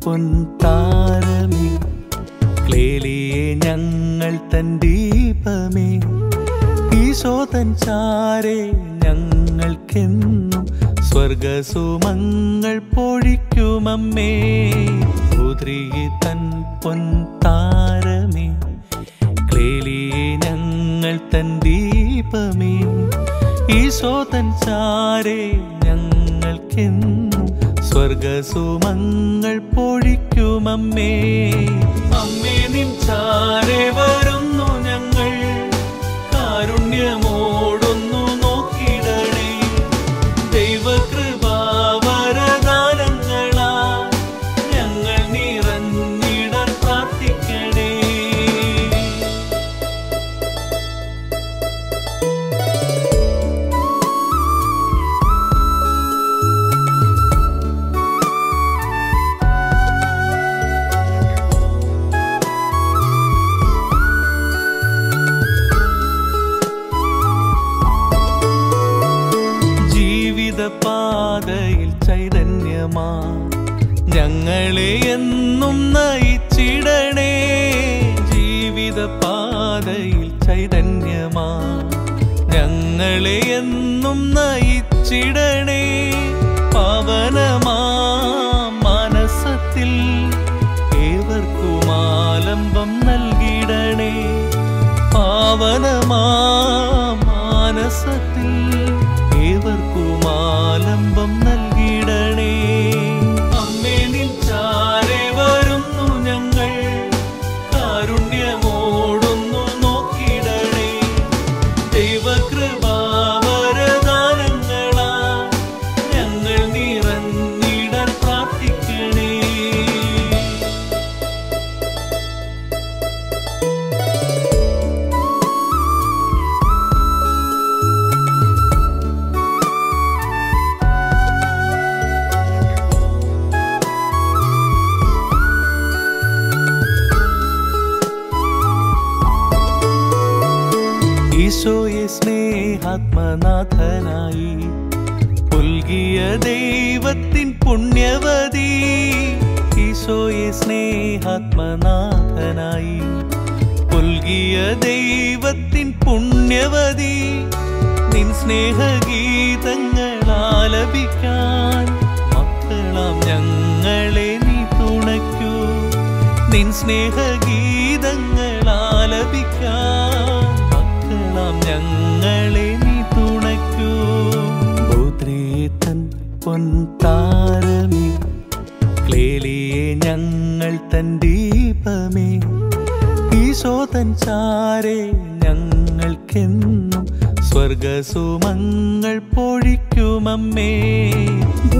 പൊൻതാരമേ ക്ലേലിയെ ഞങ്ങൾ തൻ ദീപമേ ഈശോതൻ ചാരെ ഞങ്ങൾക്കെന്നും സ്വർഗസുമങ്ങൾ പൊഴിക്കുമമ്മേ പുത്രിയെ തൻ പൊൻതാരമേ ക്ലേലിയെ ഞങ്ങൾ തൻ ദീപമേ ഈശോതൻ ചാരെ ഞങ്ങൾക്കെന്നും സ്വർഗസുമങ്ങൾ പൊഴിക്കുമമ്മേ അമ്മേ നിൻ ചാരെ വരുന്നു ഞങ്ങൾ കാരുണ്യമോടൊന്നു നോക്കിടണേ ദൈവകൃപാവരദാനങ്ങളാ ഞങ്ങൾ നിറഞ്ഞിടർ പ്രാർത്ഥിക്കണേ ജീവിത പാതയിൽ ചൈതന്യമാ ഞങ്ങളെ എന്നും നയിച്ചിടണേ ജീവിത പാതയിൽ ചൈതന്യമാ ഞങ്ങളെ എന്നും നയിച്ചിടണേ പവനമാ മനസ്സത്തിൽ ഏവർക്കും ആലംബം നൽകിടണേ പാവനമാ മാനസത്തിൽ ഏവർക്കും ആലംബം നൽകിടണേ അമ്മേ നിൻ ചാരെ വരുന്നു ഞങ്ങൾ കാരുണ്യമോടൊന്നു നോക്കിടണേ ദൈവകൃപാവരദാനങ്ങളാ ഞങ്ങൾ നിറഞ്ഞിടാൻ പ്രാർത്ഥിക്കണേ ഈശോയെ സ്നേഹാത്മനാഥനായി പുൽകിയ ദൈവത്തിൻ പുണ്യവതി ഈശോയെ സ്നേഹാത്മനാഥനായി പുൽകിയ ദൈവത്തിൻ പുണ്യവതി നിൻ സ്നേഹഗീതങ്ങൾ ആലപിക്കാൻ മക്കളാം ഞങ്ങളെ നീ തുണയ്ക്കൂ നിൻ സ്നേഹഗീതങ്ങൾ ആലപിക്കാൻ മക്കളാം ഞങ്ങളെ നീ തുണയ്ക്കൂ ബോധ്രേതൻ പൊൻതാരമേ ക്ലേലിയെ ഞങ്ങൾ തൻ ദീപമേ ഈശോതൻ ചാരെ ഞങ്ങൾക്കെന്നും സ്വർഗസുമങ്ങൾ പൊഴിക്കുമമ്മേ